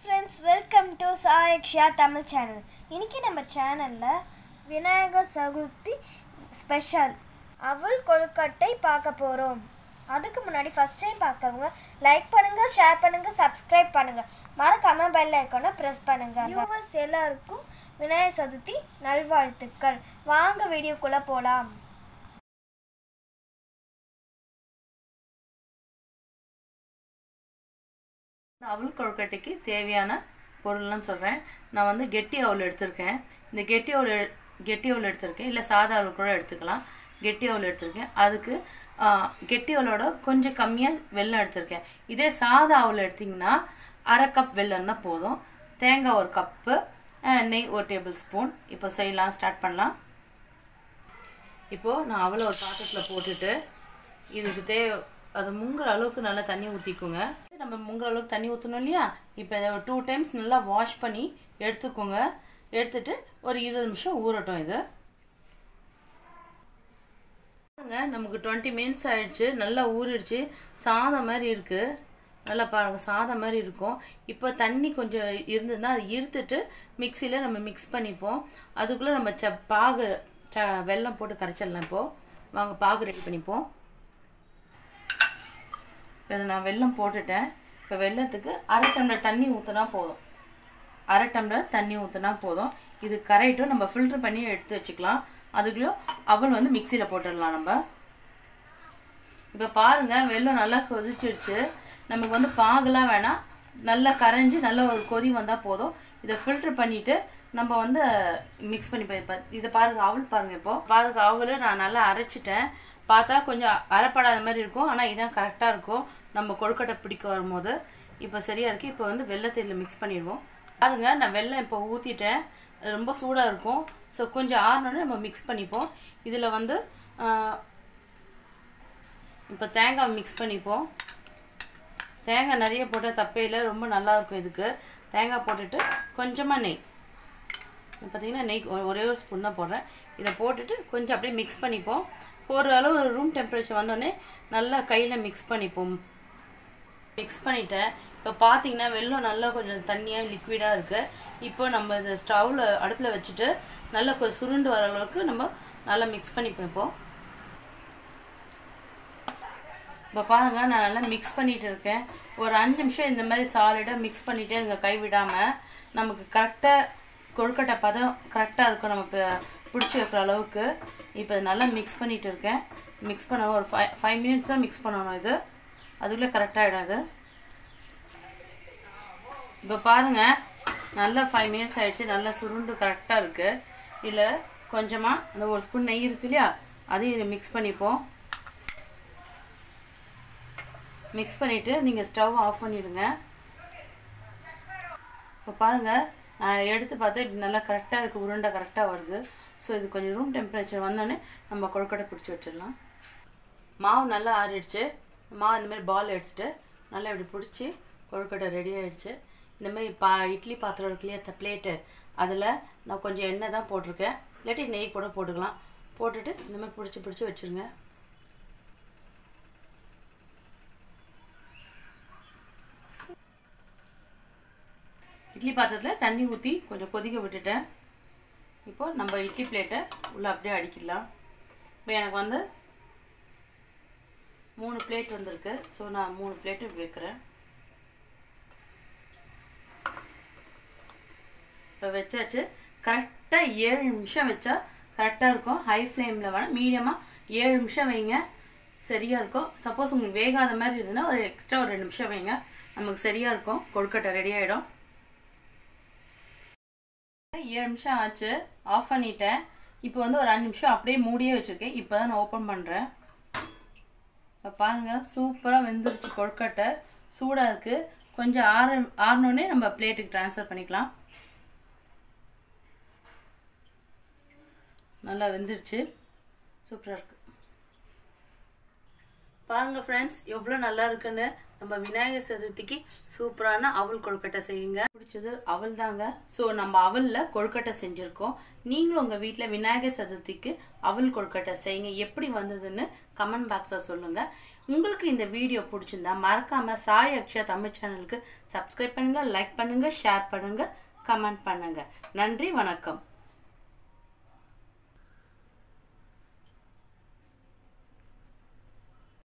friends welcome to Sayaksha Tamil channel இன்னைக்கு நம்ம சேனலில் விநாயகர் சதுர்த்தி ஸ்பெஷல் அவல் கொழுக்கட்டை பார்க்க போகிறோம் அதுக்கு முன்னாடி ஃபஸ்ட் டைம் பார்க்கறவங்க லைக் பண்ணுங்கள் ஷேர் பண்ணுங்கள் சப்ஸ்கிரைப் பண்ணுங்கள் மறக்காம பெல் ஐக்கானை ப்ரெஸ் பண்ணுங்கள் வியூவர்ஸ் எல்லாருக்கும் விநாயகர் சதுர்த்தி நல்வாழ்த்துக்கள் வாங்க வீடியோக்குள்ளே போகலாம் அவல் கொழுக்கட்டைக்கு தேவையான பொருள்லாம் சொல்கிறேன் நான் வந்து கெட்டி அவல் எடுத்திருக்கேன் இந்த கெட்டி அவல் எ- கெட்டி அவல் எடுத்திருக்கேன் இல்லை சாதா அவல் கூட எடுத்துக்கலாம் கெட்டி அவல் எடுத்திருக்கேன் அதுக்கு ஆ, கெட்டி அவலோட கொஞ்சம் கம்மியாக வெல்லம் எடுத்திருக்கேன் இதே சாதா அவல் எடுத்திங்கன்னா அரை கப் வெல்லம் தான் போதும் தேங்காய் ஒரு கப்பு நெய் ஒரு டேபிள் ஸ்பூன் இப்போ செய்யலாம் ஸ்டார்ட் பண்ணலாம் இப்போது நான் அவளை ஒரு பாத்திரத்தில் போட்டுட்டு இதுக்கு தேவை அது முங்குற அளவுக்கு நல்லா தண்ணி ஊற்றிக்கோங்க நம்ம முங்குற அளவுக்கு தண்ணி ஊற்றணும் இல்லையா இப்போ இதை ஒரு டூ டைம்ஸ் நல்லா வாஷ் பண்ணி எடுத்துக்கோங்க எடுத்துட்டு ஒரு இருபது நிமிஷம் ஊறட்டும் இது பாருங்க நமக்கு டுவெண்ட்டி மினிட்ஸ் ஆயிடுச்சு நல்லா ஊறிடுச்சு சாதம் மாதிரி இருக்கு நல்லா பாருங்க சாதம் மாதிரி இருக்கும் இப்போ தண்ணி கொஞ்சம் இருந்ததுன்னா அதை இருத்துட்டு மிக்சியில் நம்ம மிக்ஸ் பண்ணிப்போம் அதுக்குள்ளே நம்ம ச பாகு ச வெல்லம் போட்டு கரைச்சிடலாம் இப்போது வாங்க பாகு ரெடி பண்ணிப்போம் இப்போ இதை நான் வெல்லம் போட்டுட்டேன் இப்போ வெல்லத்துக்கு அரை டம்ளர் தண்ணி ஊற்றினா போதும் அரை டம்ளர் தண்ணி ஊற்றினா போதும் இது கரைட்டும் நம்ம ஃபில்டர் பண்ணி எடுத்து வச்சுக்கலாம் அதுக்குள்ளேயும் அவல் வந்து மிக்சியில் போட்டுடலாம் நம்ம இப்போ பாருங்க வெல்லம் நல்லா கொதிச்சிடுச்சு நமக்கு வந்து பாகுலாம் வேணாம் நல்லா கரைஞ்சி நல்ல ஒரு கொதி வந்தால் போதும் இதை ஃபில்டர் பண்ணிவிட்டு நம்ம வந்து மிக்ஸ் பண்ணி போய் இதை பாருங்க அவல் பாருங்க இப்போ பாருங்க அவல் நான் நல்லா அரைச்சிட்டேன் பார்த்தா கொஞ்சம் அரைப்படாத மாதிரி இருக்கும் ஆனால் இதான் கரெக்டாக இருக்கும் நம்ம கொழுக்கட்டை பிடிக்க வரும்போது இப்போ சரியாக இருக்குது இப்போ வந்து வெள்ளத்தில் மிக்ஸ் பண்ணிடுவோம் பாருங்க நான் வெல்லம் இப்போ ஊற்றிட்டேன் அது ரொம்ப சூடாக இருக்கும் ஸோ கொஞ்சம் ஆறினோடனே நம்ம மிக்ஸ் பண்ணிப்போம் இதில் வந்து ஆஹ், இப்போ தேங்காய் மிக்ஸ் பண்ணிப்போம் தேங்காய் நிறைய போட்டால் தப்பே இல்லை ரொம்ப நல்லா இருக்கும் இதுக்கு தேங்காய் போட்டுட்டு கொஞ்சமாக நெய் இப்போ பார்த்தீங்கன்னா நெய் ஒ- ஒரே ஒரு ஸ்பூன் தான் போடுறேன் இதை போட்டுட்டு கொஞ்சம் அப்படியே மிக்ஸ் பண்ணிப்போம் ஒரு அளவு ரூம் டெம்பரேச்சர் வந்தோடனே நல்லா கையில் மிக்ஸ் பண்ணிப்போம் மிக்ஸ் பண்ணிட்டேன் இப்போ பார்த்தீங்கன்னா வெல்லம் நல்லா கொஞ்சம் தண்ணியாக லிக்விடாக இருக்குது இப்போ நம்ம இதை ஸ்டவ்வில் அடுப்பில் வச்சுட்டு நல்லா கொஞ்சம் சுருண்டு வர அளவுக்கு நம்ம நல்லா மிக்ஸ் பண்ணிப்போம் இப்போ இப்போ பாருங்க நான் நல்லா மிக்ஸ் பண்ணிட்டு இருக்கேன் ஒரு அஞ்சு நிமிஷம் இந்த மாதிரி சாலிடாக மிக்ஸ் பண்ணிட்டே இருங்க கை விடாமல் நமக்கு கரெக்டாக கொழுக்கட்டை பதம் கரெக்டாக இருக்கும் நம்ம இப்போ பிடிச்சி வைக்கிற அளவுக்கு இப்போ இது நல்லா மிக்ஸ் பண்ணிட்டு இருக்கேன் மிக்ஸ் பண்ண ஒரு ஃபைவ் ஃபைவ் மினிட்ஸ் தான் மிக்ஸ் பண்ணணும் இது அதுக்குள்ளே கரெக்டாகிடும் இது இப்போ பாருங்க நல்லா ஃபைவ் மினிட்ஸ் ஆயிடுச்சு நல்லா சுருண்டு கரெக்டாக இருக்குது இதில் கொஞ்சமாக அந்த ஒரு ஸ்பூன் நெய் இருக்கு இல்லையா அதையும் இதை மிக்ஸ் பண்ணிப்போம் மிக்ஸ் பண்ணிவிட்டு நீங்கள் ஸ்டவ் ஆஃப் பண்ணிடுங்க இப்போ பாருங்கள் நான் எடுத்து பார்த்தா இப்படி நல்லா கரெக்டாக இருக்குது உருண்டை கரெக்டாக வருது ஸோ இது கொஞ்சம் ரூம் டெம்பரேச்சர் வந்தோடனே நம்ம கொழுக்கட்டை பிடிச்சி வச்சிடலாம் மாவு நல்லா ஆறிடுச்சு மாவு இந்த மாதிரி பால் எடுத்துட்டு நல்லா இப்படி பிடிச்சி கொழுக்கட்டை ரெடி ஆயிடுச்சு இந்த மாதிரி பா இட்லி பாத்திரம் இருக்கு இல்லையா பிளேட்டு அதில் நான் கொஞ்சம் எண்ணெய் தான் போட்டிருக்கேன் இல்லாட்டி நெய் கூட போட்டுக்கலாம் போட்டுட்டு இந்த மாதிரி பிடிச்சி பிடிச்சி வச்சுருங்க இட்லி பாத்திரத்தில் தண்ணி ஊற்றி கொஞ்சம் கொதிக்க விட்டுட்டேன் இப்போ நம்ம இட்லி பிளேட்டை உள்ளே அப்படியே அடிக்கிடலாம் இப்போ எனக்கு வந்து மூணு பிளேட் வந்திருக்கு ஸோ நான் மூணு பிளேட்டு வைக்கிறேன் இப்போ வச்சாச்சு கரெக்டாக ஏழு நிமிஷம் வச்சா கரெக்டாக இருக்கும் ஹை ஃப்ளேமில் வேணால் மீடியமாக ஏழு நிமிஷம் வைங்க சரியாக இருக்கும் சப்போஸ் உங்களுக்கு வேகாத மாதிரி இருந்ததுன்னா ஒரு எக்ஸ்ட்ரா ஒரு ரெண்டு நிமிஷம் வைங்க நமக்கு சரியாக இருக்கும் கொழுக்கட்டை ரெடி ஆகிடும் ஏழு நிமிஷம் ஆச்சு ஆஃப் பண்ணிட்டேன் இப்போ வந்து ஒரு அஞ்சு நிமிஷம் அப்படியே மூடியே வச்சுருக்கேன் இப்போ தான் நான் ஓப்பன் பண்ணுறேன் இப்போ பாருங்கள் சூப்பராக வெந்துருச்சு கொழுக்கட்டை சூடாக இருக்குது கொஞ்சம் ஆற ஆறினோடனே நம்ம பிளேட்டுக்கு ட்ரான்ஸ்ஃபர் பண்ணிக்கலாம் நல்லா வெந்துருச்சு சூப்பராக இருக்குது பாருங்க ஃப்ரெண்ட்ஸ் எவ்வளோ நல்லா இருக்குன்னு நம்ம விநாயகர் சதுர்த்திக்கு சூப்பரான அவல் கொழுக்கட்டை செய்யுங்க பிடிச்சது அவல் தாங்க ஸோ நம்ம அவலில் கொழுக்கட்டை செஞ்சுருக்கோம் நீங்களும் உங்கள் வீட்டில் விநாயகர் சதுர்த்திக்கு அவல் கொழுக்கட்டை செய்யுங்க எப்படி வந்ததுன்னு கமெண்ட் பாக்ஸில் சொல்லுங்கள் உங்களுக்கு இந்த வீடியோ பிடிச்சிருந்தா மறக்காமல் சாய் அக்ஷயா தமிழ் சேனலுக்கு சப்ஸ்கிரைப் பண்ணுங்கள் லைக் பண்ணுங்கள் ஷேர் பண்ணுங்கள் கமெண்ட் பண்ணுங்கள் நன்றி வணக்கம்